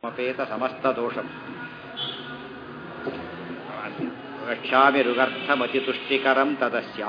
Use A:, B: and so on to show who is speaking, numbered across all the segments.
A: ಮಪೇತ ಸಮಸ್ತದೋಷಂ ರಕ್ಷಾಮಿ ರುಗರ್ಥಮತಿತುಷ್ಟಿಕರಂ ತದಸ್ಯ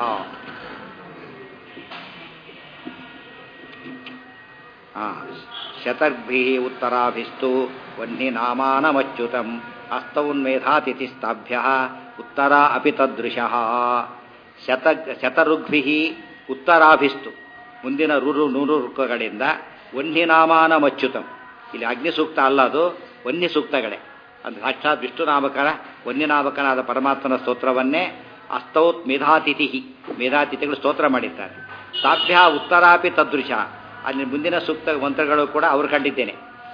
A: ಶತರ್ಭಿ ಉತ್ತರಾಭಿಸ್ತು ವನ್ನಿನಾಮಾನಮಚ್ಯುತಂ ಹಸ್ತೌನ್ಮೇಧಾತಿಥಿಸ್ತಾಭ್ಯ ಉತ್ತರ ಅಪಿ ತದೃಶಃ ಶತ ಶತಋಗ್ಭಿ ಉತ್ತರಾಭಿಸ್ತು ಮುಂದಿನ ರುರು ನೂರು ಋಕ್ಕಗಳಿಂದ ವನ್ಯನಾಮಾನಮಚ್ಯುತಂ ಇಲ್ಲಿ ಅಗ್ನಿ ಸೂಕ್ತ ಅಲ್ಲ ಅದು ವನ್ಯ ಸೂಕ್ತಗಳೇ ಅದು ಸಾಕ್ಷಾತ್ ವಿಷ್ಣು ನಾಮಕರ ವನ್ಯನಾಮಕನಾದ ಪರಮಾತ್ಮನ ಸ್ತೋತ್ರವನ್ನೇ ಅಸ್ತೌತ್ ಮೇಧಾತಿಥಿ ಮೇಧಾತಿಥಿಗಳು ಸ್ತೋತ್ರ ಮಾಡಿದ್ದಾರೆ ತಾಭ್ಯ ಉತ್ತರಾಪಿ ತದೃಶ ಅಲ್ಲಿ ಮುಂದಿನ ಸೂಕ್ತ ಮಂತ್ರಗಳು ಕೂಡ ಅವರು ಕಂಡಿದ್ದೇನೆ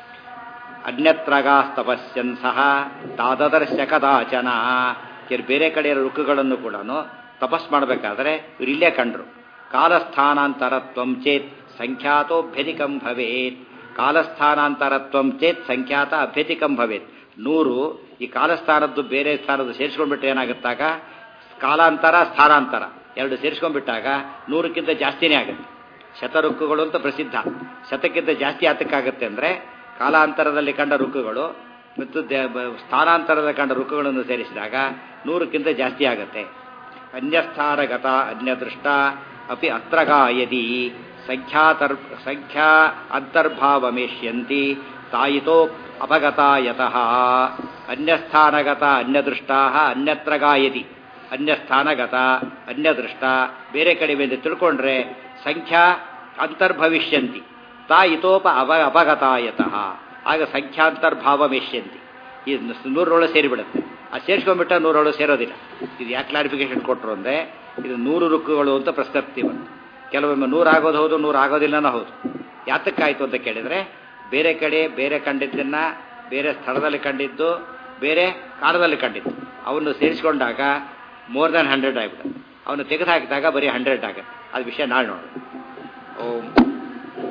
A: ಅನ್ಯತ್ರಗಾಸ್ತಪಸ್ಯನ್ ಸಹ ತಾದದರ್ಶ ಕದಾಚನ ಕೆಲವು ಬೇರೆ ಕಡೆಯ ಋಕ್ಕುಗಳನ್ನು ಕೂಡ ತಪಸ್ ಮಾಡಬೇಕಾದ್ರೆ ಇವರು ಇಲ್ಲೇ ಕಂಡ್ರು ಕಾಲಸ್ಥಾನಾಂತರತ್ವಂ ಚೇತ್ ಸಂಖ್ಯಾತೋಭ್ಯಧಿಕಂ ಭವೇತ್ ಕಾಲಸ್ಥಾನಾಂತರತ್ವಂ ಚೇತ್ ಸಂಖ್ಯಾತ ಅಭ್ಯಧಿಕಂ ಭವೇತ್ ನೂರು ಈ ಕಾಲಸ್ಥಾನದ್ದು ಬೇರೆ ಸ್ಥಾನದ್ದು ಸೇರಿಸ್ಕೊಂಡ್ಬಿಟ್ರೆ ಏನಾಗುತ್ತಾಗ ಕಾಲಾಂತರ ಸ್ಥಾನಾಂತರ ಎರಡು ಸೇರಿಸ್ಕೊಂಡ್ಬಿಟ್ಟಾಗ ನೂರಕ್ಕಿಂತ ಜಾಸ್ತಿನೇ ಆಗುತ್ತೆ ಶತರುಕ್ಕುಗಳು ಅಂತ ಪ್ರಸಿದ್ಧ ಶತಕ್ಕಿಂತ ಜಾಸ್ತಿ ಆತಕ್ಕಾಗುತ್ತೆ ಅಂದರೆ ಕಾಲಾಂತರದಲ್ಲಿ ಕಂಡ ರುಕ್ಕುಗಳು ಮತ್ತು ಸ್ಥಾನಾಂತರದ ಕಂಡ ರುಕ್ಕುಗಳನ್ನು ಸೇರಿಸಿದಾಗ ನೂರಕ್ಕಿಂತ ಜಾಸ್ತಿ ಆಗುತ್ತೆ ಅನ್ಯಸ್ಥಾನಗತ ಅನ್ಯದೃಷ್ಟ ಅಪಿ ಅತ್ರಗಾಯದಿ ಸಂಖ್ಯಾತರ್ ಸಂಖ್ಯಾ ಅಂತರ್ಭಾವಮೇಷ್ಯಂತಿ ತಾಯಿತೋ ಅಪಗತಾಯತಃ ಅನ್ಯಸ್ಥಾನಗತ ಅನ್ಯದೃಷ್ಟಾ ಅನ್ಯತ್ರ ಗಾಯದಿ ಅನ್ಯಸ್ಥಾನಗತ ಅನ್ಯದೃಷ್ಟ ಬೇರೆ ಕಡೆ ಮೇಲೆ ತಿಳ್ಕೊಂಡ್ರೆ ಸಂಖ್ಯಾ ಅಂತರ್ಭವಿಷ್ಯಂತಿ ತಾ ಇತೋಪ ಅವ ಅಪಗತಾಯತಃ ಆಗ ಸಂಖ್ಯಾಂತರ್ಭಾವ ಮೆಷ್ಯಂತಿ ಈ ನೂರರೊಳಗೆ ಸೇರಿಬಿಡುತ್ತೆ ಅದು ಸೇರಿಸ್ಕೊಂಡ್ಬಿಟ್ಟ ನೂರೊಳಗೆ ಸೇರೋದಿಲ್ಲ ಇದು ಯಾಕೆ ಕ್ಲಾರಿಫಿಕೇಶನ್ ಕೊಟ್ಟರು ಅಂದರೆ ಇದು ನೂರು ರುಕ್ಕುಗಳು ಅಂತ ಪ್ರಸ್ತಾಪ್ತಿ ಬಂತು ಕೆಲವೊಮ್ಮೆ ನೂರು ಆಗೋದು ಹೌದು ನೂರು ಆಗೋದಿಲ್ಲನೂ ಹೌದು ಯಾತಕ್ಕಾಯಿತು ಅಂತ ಕೇಳಿದರೆ ಬೇರೆ ಕಡೆ ಬೇರೆ ಕಂಡಿದ್ದನ್ನ ಬೇರೆ ಸ್ಥಳದಲ್ಲಿ ಕಂಡಿದ್ದು ಬೇರೆ ಕಾಲದಲ್ಲಿ ಕಂಡಿದ್ದು ಅವನ್ನು ಸೇರಿಸ್ಕೊಂಡಾಗ ಮೋರ್ ದನ್ ಹಂಡ್ರೆಡ್ ಆಗಿಬಿಡುತ್ತೆ ಅವನು ತೆಗೆದು ಹಾಕಿದಾಗ ಬರೀ ಹಂಡ್ರೆಡ್ ಆಗುತ್ತೆ ಅದು ವಿಷಯ ನಾಳೆ ನೋಡು ಓಂ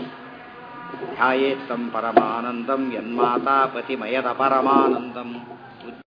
A: ಧ್ಯಾಯೇತ್ತಂ ಪರಮಾನಂದಂ ಯನ್ಮಾತಾ ಪತಿಮಯದ ಪರಮಾನಂದಂ